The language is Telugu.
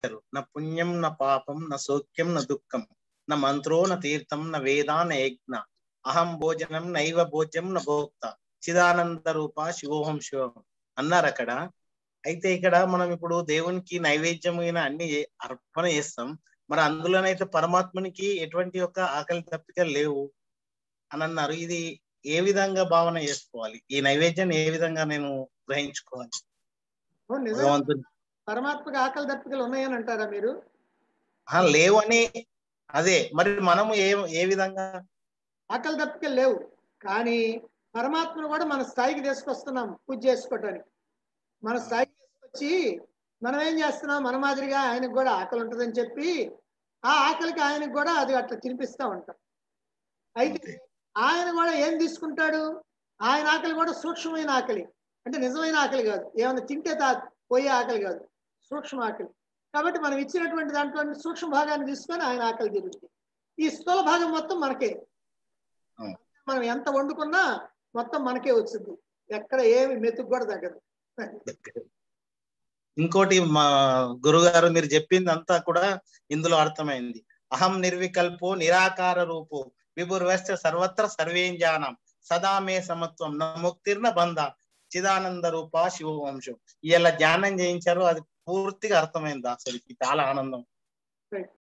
ఇచ్చారు నా పుణ్యం నా పాపం నా సౌఖ్యం నా దుఃఖం నా మంత్రో నా తీర్థం నా వేదా నా యజ్ఞ అహం భోజనం నైవ భోజ్యం నా భోక్త చిదానంద రూప శివోహం శివం అన్నారు అక్కడ అయితే ఇక్కడ మనం ఇప్పుడు దేవునికి నైవేద్యమైన అన్ని అర్పణ చేస్తాం మరి అందులోనైతే పరమాత్మనికి ఎటువంటి యొక్క ఆకలి తప్పికలు లేవు అని అన్నారు ఇది ఏ విధంగా భావన చేసుకోవాలి ఈ నైవేద్యాన్ని ఏ విధంగా నేను గ్రహించుకోవాలి ఓ, నిజం భగవంతుని పరమాత్మకి ఆకలి దప్పికలు ఉన్నాయని అంటారా మీరు ఆ, లేవని అదే మరి మనము ఏ ఏ విధంగా ఆకలి దప్పికలు లేవు కానీ పరమాత్మను కూడా మన స్థాయికి తీసుకొస్తున్నాం పూజ చేసుకోవటానికి మన స్థాయికి తీసుకొచ్చి మనం ఏం చేస్తున్నాం మన మాదిరిగా ఆయనకు కూడా ఆకలి ఉంటుందని చెప్పి ఆ ఆకలికి ఆయనకు కూడా అది అట్లా తినిపిస్తా ఉంటాం అయితే అంతే. ఆయన కూడా ఏం తీసుకుంటాడు ఆయన ఆకలి కూడా సూక్ష్మమైన ఆకలి అంటే నిజమైన ఆకలి కాదు ఏమైనా తింటే తా పోయే ఆకలి కాదు సూక్ష్మ ఆకలి కాబట్టి మనం ఇచ్చినటువంటి దాంట్లో సూక్ష్మ భాగాన్ని తీసుకొని ఆయన ఆకలి తీరుతుంది ఈ స్థూల భాగం మొత్తం మనకే అవును. మనం ఎంత వండుకున్నా మొత్తం మనకే వచ్చింది ఎక్కడ ఏమి మెతుకు కూడా తగ్గదు ఇంకోటి మా గురుగారు మీరు చెప్పింది అంతా కూడా ఇందులో అర్థమైంది అహం నిర్వికల్పో నిరాకార రూపో విభుర్వశ్చ సర్వత్ర సర్వేం జానం సదా మే సమత్వం నా ముక్తిర్న బంధ చిదానంద రూప శివవంశం ఇలా ధ్యానం చేయించారు అది పూర్తిగా అర్థమైంది అసలు చాలా ఆనందం